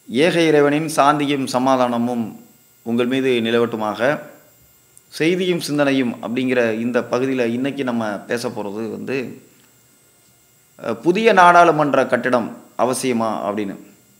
ஏக இறைவனின் சாந்தியும் சமாதானமும் உங்கள் மீது நிலவட்டுமாக செய்தியும் சிந்தனையும் அப்படிங்கிற இந்த பகுதியில் இன்னைக்கு நம்ம பேச போகிறது வந்து அஹ், புதிய நாடாளுமன்ற கட்டிடம் அவசியமா அப்படின்னு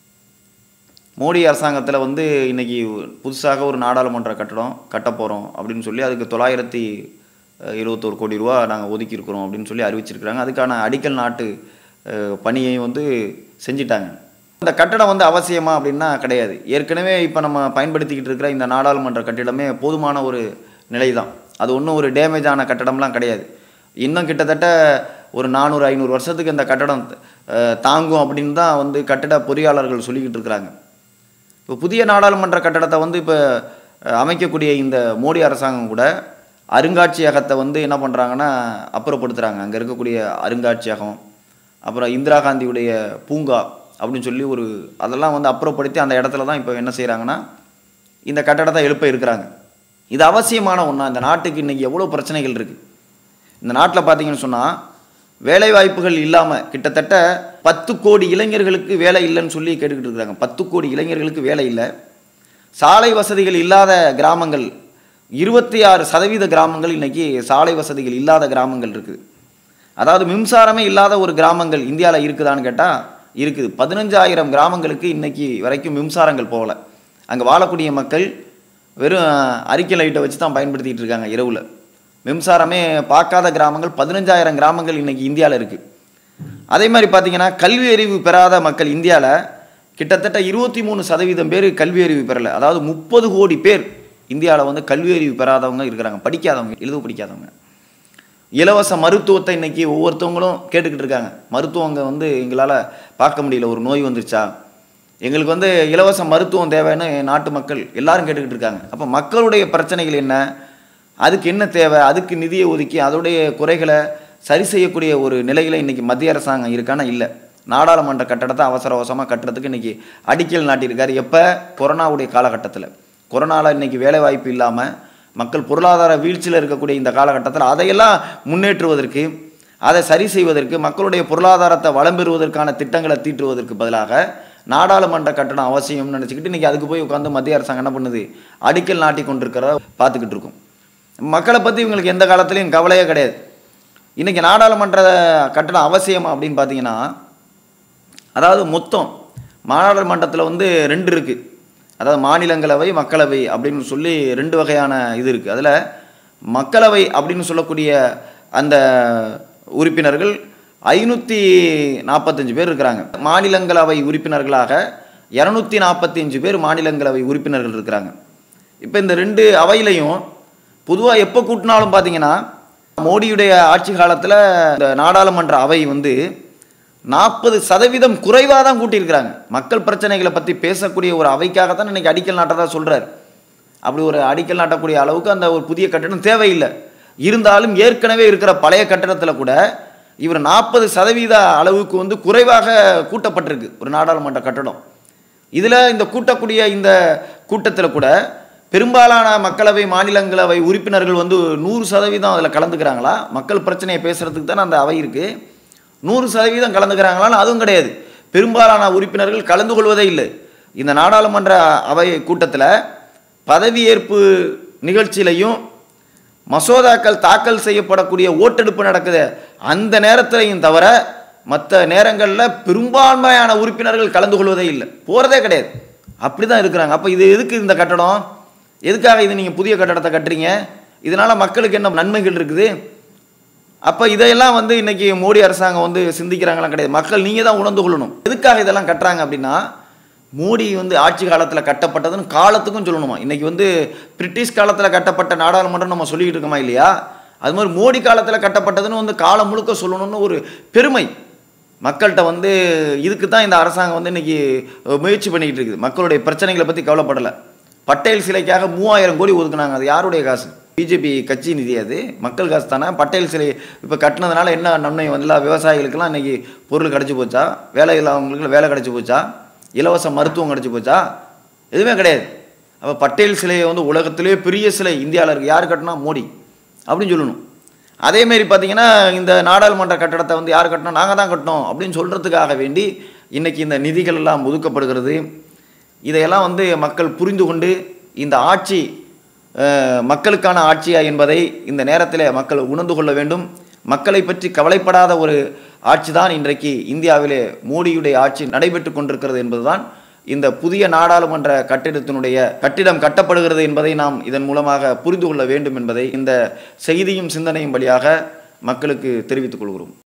மோடி அரசாங்கத்தில் வந்து இன்னைக்கு புதுசாக ஒரு நாடாளுமன்ற கட்டடம் கட்ட போகிறோம் அப்படின்னு சொல்லி அதுக்கு தொள்ளாயிரத்தி அஹ், இருபத்தோரு கோடி ரூபா நாங்கள் ஒதுக்கியிருக்கிறோம் அப்படின்னு சொல்லி அறிவிச்சிருக்கிறாங்க அதுக்கான அடிக்கல் நாட்டு அஹ், பணியை வந்து செஞ்சிட்டாங்க இந்த கட்டடம் வந்து அவசியமா அப்படின்னா கிடையாது ஏற்கனவே இப்போ நம்ம பயன்படுத்திக்கிட்டு இருக்கிற இந்த நாடாளுமன்ற கட்டிடமே போதுமான ஒரு நிலை தான் அது ஒன்றும் ஒரு டேமேஜ் ஆன கட்டடம்லாம் கிடையாது இன்னும் கிட்டத்தட்ட ஒரு நானூறு ஐநூறு வருஷத்துக்கு இந்த கட்டடம் அஹ், தாங்கும் அப்படின்னு தான் வந்து கட்டிட பொறியாளர்கள் சொல்லிக்கிட்டு இருக்கிறாங்க இப்போ புதிய நாடாளுமன்ற கட்டடத்தை வந்து இப்போ அஹ், அமைக்கக்கூடிய இந்த மோடி அரசாங்கம் கூட அருங்காட்சியகத்தை வந்து என்ன பண்ணுறாங்கன்னா அப்புறப்படுத்துகிறாங்க அங்கே இருக்கக்கூடிய அருங்காட்சியகம் அப்புறம் இந்திரா காந்தியுடைய பூங்கா அப்படின்னு சொல்லி ஒரு அதெல்லாம் வந்து அப்புறப்படுத்தி அந்த இடத்துல தான் இப்போ என்ன செய்கிறாங்கன்னா இந்த கட்டடத்தை எழுப்ப இருக்கிறாங்க இது அவசியமான ஒன்றா இந்த நாட்டுக்கு இன்றைக்கி எவ்வளோ பிரச்சனைகள் இருக்குது இந்த நாட்டில் பார்த்தீங்கன்னு சொன்னால் வேலை வாய்ப்புகள் இல்லாமல் கிட்டத்தட்ட பத்து கோடி இளைஞர்களுக்கு வேலை இல்லைன்னு சொல்லி கேட்டுக்கிட்டு இருக்கிறாங்க பத்து கோடி இளைஞர்களுக்கு வேலை இல்லை சாலை வசதிகள் இல்லாத கிராமங்கள் இருபத்தி ஆறு சதவீத கிராமங்கள் இன்னைக்கு சாலை வசதிகள் இல்லாத கிராமங்கள் இருக்குது அதாவது மின்சாரமே இல்லாத ஒரு கிராமங்கள் இந்தியாவில் இருக்குதான்னு கேட்டால் இருக்குது பதினஞ்சாயிரம் கிராமங்களுக்கு இன்னைக்கு வரைக்கும் மின்சாரங்கள் போகல அங்கே வாழக்கூடிய மக்கள் வெறும் அரிக்கை லைட்டை வச்சு தான் பயன்படுத்திகிட்டு இருக்காங்க இரவில் மின்சாரமே பார்க்காத கிராமங்கள் பதினஞ்சாயிரம் கிராமங்கள் இன்னைக்கு இந்தியாவில் இருக்குது அதே மாதிரி பார்த்தீங்கன்னா கல்வி அறிவு பெறாத மக்கள் இந்தியாவில் கிட்டத்தட்ட இருபத்தி மூணு சதவீதம் பேர் கல்வி அறிவு பெறலை அதாவது முப்பது கோடி பேர் இந்தியாவில் வந்து கல்வி அறிவு பெறாதவங்க இருக்கிறாங்க படிக்காதவங்க எழுத படிக்காதவங்க இலவச மருத்துவத்தை இன்னைக்கு ஒவ்வொருத்தவங்களும் கேட்டுக்கிட்டு இருக்காங்க மருத்துவங்க வந்து எங்களால் பார்க்க முடியல ஒரு நோய் வந்துருச்சா எங்களுக்கு வந்து இலவச மருத்துவம் தேவைன்னு நாட்டு மக்கள் எல்லாரும் கேட்டுக்கிட்டு இருக்காங்க அப்போ மக்களுடைய பிரச்சனைகள் என்ன அதுக்கு என்ன தேவை அதுக்கு நிதியை ஒதுக்கி அதோடைய குறைகளை சரி செய்யக்கூடிய ஒரு நிலையில் இன்னைக்கு மத்திய அரசாங்கம் இருக்கானா இல்லை நாடாளுமன்ற கட்டடத்தை அவசர அவசரமாக கட்டுறதுக்கு இன்னைக்கு அடிக்கல் நாட்டியிருக்காரு எப்போ கொரோனாவுடைய காலகட்டத்தில் கொரோனாவில் இன்னைக்கு வேலை வாய்ப்பு இல்லாமல் மக்கள் பொருளாதார வீழ்ச்சியில் இருக்கக்கூடிய இந்த காலகட்டத்தில் அதையெல்லாம் முன்னேற்றுவதற்கு அதை சரி செய்வதற்கு மக்களுடைய பொருளாதாரத்தை வளம் பெறுவதற்கான திட்டங்களை தீட்டுவதற்கு பதிலாக நாடாளுமன்ற கட்டணம் அவசியம்னு நினச்சிக்கிட்டு இன்றைக்கி அதுக்கு போய் உட்காந்து மத்திய அரசாங்கம் என்ன பண்ணுது அடிக்கல் நாட்டி கொண்டிருக்கிறத பார்த்துக்கிட்டு இருக்கோம் மக்களை பற்றி இவங்களுக்கு எந்த காலத்துலையும் கவலையே கிடையாது இன்றைக்கி நாடாளுமன்ற கட்டணம் அவசியமா அப்படின்னு பார்த்தீங்கன்னா அதாவது மொத்தம் நாடாளுமன்றத்தில் வந்து ரெண்டு இருக்குது அதாவது மாநிலங்களவை மக்களவை அப்படின்னு சொல்லி ரெண்டு வகையான இது இருக்குது அதில் மக்களவை அப்படின்னு சொல்லக்கூடிய அந்த உறுப்பினர்கள் ஐநூற்றி நாற்பத்தஞ்சு பேர் இருக்கிறாங்க மாநிலங்களவை உறுப்பினர்களாக இரநூத்தி நாற்பத்தி அஞ்சு பேர் மாநிலங்களவை உறுப்பினர்கள் இருக்கிறாங்க இப்போ இந்த ரெண்டு அவையிலையும் பொதுவாக எப்போ கூட்டினாலும் பார்த்தீங்கன்னா மோடியுடைய ஆட்சி காலத்தில் இந்த நாடாளுமன்ற அவை வந்து நாற்பது சதவீதம் குறைவாக தான் கூட்டியிருக்கிறாங்க மக்கள் பிரச்சனைகளை பற்றி பேசக்கூடிய ஒரு அவைக்காக தான் இன்னைக்கு அடிக்கல் நாட்டதா சொல்கிறார் அப்படி ஒரு அடிக்கல் நாட்டக்கூடிய அளவுக்கு அந்த ஒரு புதிய கட்டடம் தேவையில்லை இருந்தாலும் ஏற்கனவே இருக்கிற பழைய கட்டடத்தில் கூட இவர் நாற்பது சதவீத அளவுக்கு வந்து குறைவாக கூட்டப்பட்டிருக்கு ஒரு நாடாளுமன்ற கட்டடம் இதில் இந்த கூட்டக்கூடிய இந்த கூட்டத்தில் கூட பெரும்பாலான மக்களவை மாநிலங்களவை உறுப்பினர்கள் வந்து நூறு சதவீதம் அதில் கலந்துக்கிறாங்களா மக்கள் பிரச்சனையை பேசுகிறதுக்கு தானே அந்த அவை இருக்குது நூறு சதவீதம் கலந்துக்கிறாங்களான்னு அதுவும் கிடையாது பெரும்பாலான உறுப்பினர்கள் கலந்து கொள்வதே இல்லை இந்த நாடாளுமன்ற அவை கூட்டத்தில் பதவியேற்பு நிகழ்ச்சியிலையும் மசோதாக்கள் தாக்கல் செய்யப்படக்கூடிய ஓட்டெடுப்பு நடக்குது அந்த நேரத்திலையும் தவிர மற்ற நேரங்களில் பெரும்பான்மையான உறுப்பினர்கள் கலந்து கொள்வதே இல்லை போகிறதே கிடையாது அப்படி தான் இருக்கிறாங்க அப்போ இது எதுக்கு இந்த கட்டடம் எதுக்காக இது நீங்கள் புதிய கட்டடத்தை கட்டுறீங்க இதனால் மக்களுக்கு என்ன நன்மைகள் இருக்குது அப்போ இதையெல்லாம் வந்து இன்னைக்கு மோடி அரசாங்கம் வந்து சிந்திக்கிறாங்களாம் கிடையாது மக்கள் நீங்கள் தான் உணர்ந்து கொள்ளணும் எதுக்காக இதெல்லாம் கட்டுறாங்க அப்படின்னா மோடி வந்து ஆட்சி காலத்தில் கட்டப்பட்டதுன்னு காலத்துக்கும் சொல்லணுமா இன்னைக்கு வந்து பிரிட்டிஷ் காலத்தில் கட்டப்பட்ட நாடாளுமன்றம் நம்ம சொல்லிக்கிட்டு இருக்கோமா இல்லையா அது மாதிரி மோடி காலத்தில் கட்டப்பட்டதுன்னு வந்து காலம் முழுக்க சொல்லணும்னு ஒரு பெருமை மக்கள்கிட்ட வந்து இதுக்கு தான் இந்த அரசாங்கம் வந்து இன்னைக்கு முயற்சி பண்ணிக்கிட்டு இருக்குது மக்களுடைய பிரச்சனைகளை பற்றி கவலைப்படலை பட்டேல் சிலைக்காக மூவாயிரம் கோடி ஒதுக்குனாங்க அது யாருடைய காசு பிஜேபி கட்சி நிதி அது மக்கள் காசு தானே பட்டேல் சிலை இப்போ கட்டினதுனால என்ன நன்மை வந்து எல்லா விவசாயிகளுக்கெல்லாம் இன்னைக்கு பொருள் கிடச்சி போச்சா வேலை இல்லாதவங்களுக்கு வேலை கிடச்சி போச்சா இலவச மருத்துவம் கிடச்சி போச்சா எதுவுமே கிடையாது அப்போ பட்டேல் சிலையை வந்து உலகத்திலே பெரிய சிலை இந்தியாவில் இருக்குது யார் கட்டினா மோடி அப்படின்னு சொல்லணும் அதேமாரி பார்த்தீங்கன்னா இந்த நாடாளுமன்ற கட்டடத்தை வந்து யார் கட்டினோம் நாங்கள் தான் கட்டினோம் அப்படின்னு சொல்கிறதுக்காக வேண்டி இன்னைக்கு இந்த நிதிகள் எல்லாம் ஒதுக்கப்படுகிறது இதையெல்லாம் வந்து மக்கள் புரிந்து கொண்டு இந்த ஆட்சி அஹ், மக்களுக்கான ஆட்சியா என்பதை இந்த நேரத்தில் மக்கள் உணர்ந்து கொள்ள வேண்டும் மக்களை பற்றி கவலைப்படாத ஒரு ஆட்சி தான் இன்றைக்கு இந்தியாவிலே மோடியுடைய ஆட்சி நடைபெற்று கொண்டிருக்கிறது என்பதுதான் இந்த புதிய நாடாளுமன்ற கட்டிடத்தினுடைய கட்டிடம் கட்டப்படுகிறது என்பதை நாம் இதன் மூலமாக புரிந்து கொள்ள வேண்டும் என்பதை இந்த செய்தியும் சிந்தனையும் வழியாக மக்களுக்கு தெரிவித்துக் கொள்கிறோம்